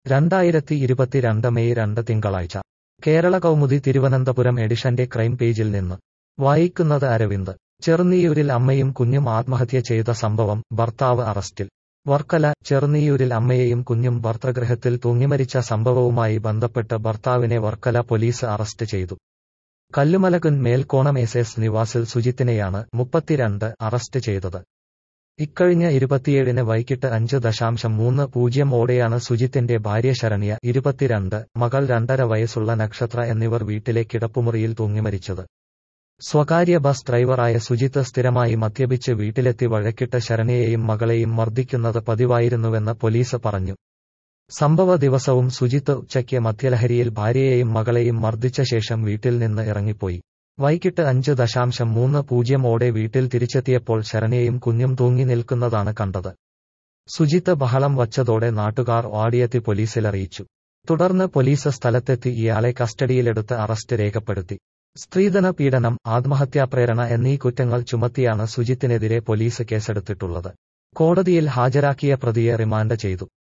രണ്ടായിരത്തി ഇരുപത്തിരണ്ട് മെയ് രണ്ട് തിങ്കളാഴ്ച കേരള കൗമുദി തിരുവനന്തപുരം എഡിഷന്റെ ക്രൈം പേജിൽ നിന്ന് വായിക്കുന്നത് അരവിന്ദ് ചെറുന്നിയൂരിൽ അമ്മയും കുഞ്ഞും ആത്മഹത്യ ചെയ്ത സംഭവം ഭർത്താവ് അറസ്റ്റിൽ വർക്കല ചെറുന്നിയൂരിൽ അമ്മയെയും കുഞ്ഞും ഭർത്തൃഗൃഹത്തിൽ തൂങ്ങിമരിച്ച സംഭവവുമായി ബന്ധപ്പെട്ട് ഭർത്താവിനെ വർക്കല പോലീസ് അറസ്റ്റ് ചെയ്തു കല്ലുമലകുൻ മേൽക്കോണം എസ് എസ് നിവാസിൽ സുജിത്തിനെയാണ് മുപ്പത്തിരണ്ട് അറസ്റ്റ് ചെയ്തത് ഇക്കഴിഞ്ഞ ഇരുപത്തിയേഴിന് വൈകിട്ട് അഞ്ച് ദശാംശം മൂന്ന് പൂജ്യം ഓടെയാണ് സുജിത്തിന്റെ ഭാര്യ ശരണ്യ ഇരുപത്തിരണ്ട് മകൾ രണ്ടര വയസ്സുള്ള നക്ഷത്ര എന്നിവർ വീട്ടിലെ കിടപ്പുമുറിയിൽ തൂങ്ങിമരിച്ചത് സ്വകാര്യ ബസ് ഡ്രൈവറായ സുജിത്ത് സ്ഥിരമായി മദ്യപിച്ച് വീട്ടിലെത്തി വഴക്കിട്ട് ശരണ്യയെയും മകളെയും മർദ്ദിക്കുന്നത് പതിവായിരുന്നുവെന്ന് പോലീസ് പറഞ്ഞു സംഭവ ദിവസവും സുജിത്ത് ഉച്ചയ്ക്ക് മദ്യലഹരിയിൽ ഭാര്യയെയും മകളെയും മർദ്ദിച്ച ശേഷം വീട്ടിൽ നിന്ന് ഇറങ്ങിപ്പോയി വൈകിട്ട് അഞ്ച് ദശാംശം മൂന്ന് പൂജ്യം ഓടെ വീട്ടിൽ തിരിച്ചെത്തിയപ്പോൾ ശരണ്യയും കുഞ്ഞും തൂങ്ങി നിൽക്കുന്നതാണ് കണ്ടത് സുജിത്ത് ബഹളം വച്ചതോടെ നാട്ടുകാർ ഓടിയെത്തി പോലീസിലറിയിച്ചു തുടർന്ന് പോലീസ് സ്ഥലത്തെത്തി ഇയാളെ കസ്റ്റഡിയിലെടുത്ത് അറസ്റ്റ് രേഖപ്പെടുത്തി സ്ത്രീധന പീഡനം ആത്മഹത്യാപ്രേരണ എന്നീ കുറ്റങ്ങൾ ചുമത്തിയാണ് സുജിത്തിനെതിരെ പോലീസ് കേസെടുത്തിട്ടുള്ളത് കോടതിയിൽ ഹാജരാക്കിയ പ്രതിയെ റിമാൻഡ് ചെയ്തു